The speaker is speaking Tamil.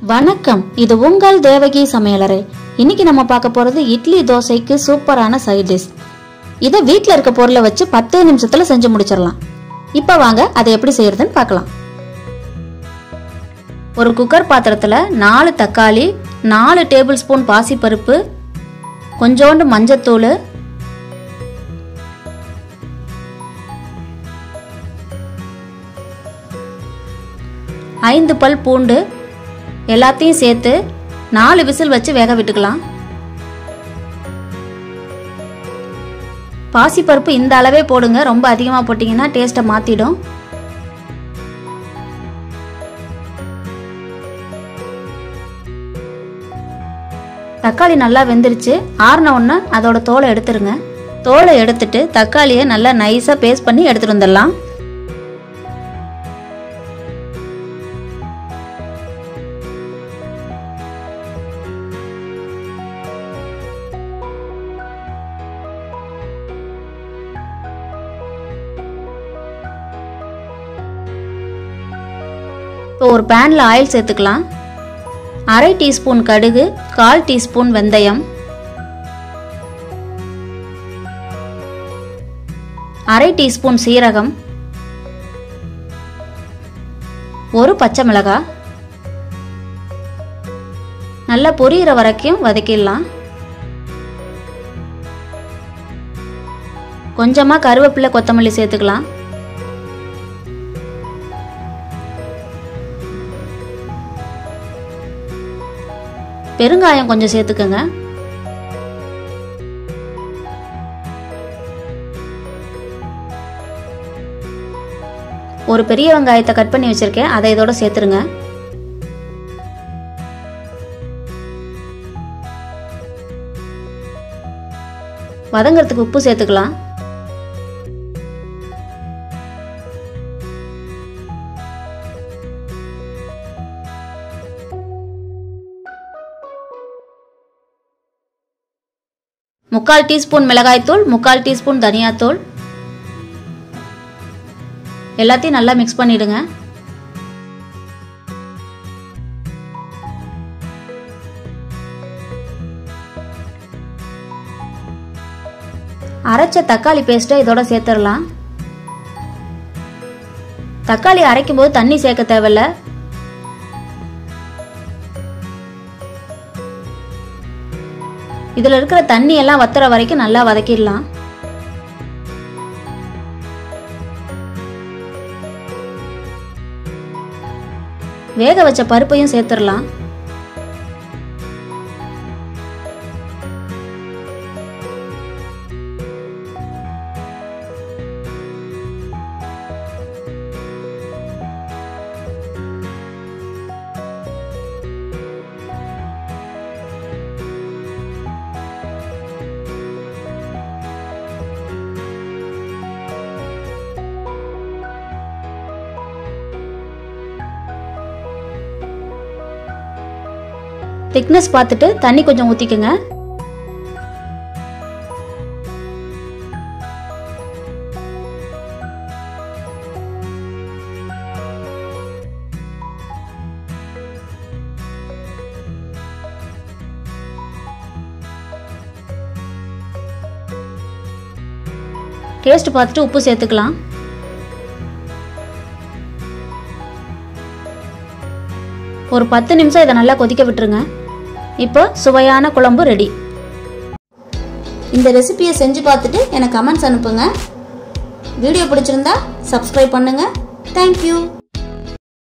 வணக்கம் இது உங்கள் தேவகி சமையலறை இன்னைக்கு நம்ம பார்க்க போறது இட்லி தோசைக்கு சூப்பரான சைட் டிஷ் இதை வீட்டில் இருக்க பொருளை வச்சு பத்தே நிமிஷத்துல செஞ்சு முடிச்சிடலாம் இப்போ வாங்க அதை எப்படி செய்யறதுன்னு பார்க்கலாம் ஒரு குக்கர் பாத்திரத்தில் நாலு தக்காளி நாலு டேபிள் ஸ்பூன் பாசிப்பருப்பு கொஞ்சோண்டு மஞ்சத்தூள் ஐந்து பல் பூண்டு எல்லாத்தையும் சேர்த்து நாலு விசில் வச்சு வேக விட்டுக்கலாம் பாசிப்பருப்பு இந்த அளவே போடுங்க ரொம்ப அதிகமாக போட்டிங்கன்னா டேஸ்ட்டை மாற்றிடும் தக்காளி நல்லா வெந்துருச்சு ஆறின உடனே அதோட தோலை எடுத்துருங்க தோலை எடுத்துட்டு தக்காளியை நல்லா நைஸாக பேஸ்ட் பண்ணி எடுத்துட்டு வந்துடலாம் இப்போ ஒரு பேனில் ஆயில் சேர்த்துக்கலாம் அரை டீஸ்பூன் கடுகு கால் டீஸ்பூன் வெந்தயம் அரை டீஸ்பூன் சீரகம் ஒரு பச்சை மிளகாய் நல்லா பொரியிற வரைக்கும் வதக்கிடலாம் கொஞ்சமாக கருவேப்பிலை கொத்தமல்லி சேர்த்துக்கலாம் பெருங்காயம் கொஞ்சம் சேர்த்துக்கோங்க ஒரு பெரிய வெங்காயத்தை கட் பண்ணி வச்சிருக்கேன் அதை இதோட சேர்த்துருங்க வதங்கிறதுக்கு உப்பு சேர்த்துக்கலாம் முக்கால் டீஸ்பூன் மிளகாய்த்தூள் முக்கால் டீஸ்பூன் தனியாத்தூள் எல்லாத்தையும் நல்லா மிக்ஸ் பண்ணிடுங்க அரைச்ச தக்காளி பேஸ்ட்டை இதோட சேர்த்துடலாம் தக்காளி அரைக்கும் போது தண்ணி சேர்க்க தேவையில்ல இதில் இருக்கிற தண்ணி எல்லாம் வத்துற வரைக்கும் நல்லா வதக்கிடலாம் வேக வச்ச பருப்பையும் சேர்த்துடலாம் திக்னஸ் பார்த்துட்டு தண்ணி கொஞ்சம் ஊற்றிக்கோங்க டேஸ்ட் பார்த்துட்டு உப்பு சேர்த்துக்கலாம் ஒரு பத்து நிமிஷம் இதை நல்லா கொதிக்க விட்டுருங்க இப்போ சுவையான குழம்பு ரெடி இந்த ரெசிபியை செஞ்சு பார்த்துட்டு எனக்கு கமெண்ட்ஸ் அனுப்புங்க வீடியோ பிடிச்சிருந்தா சப்ஸ்கிரைப் பண்ணுங்கள் தேங்க்யூ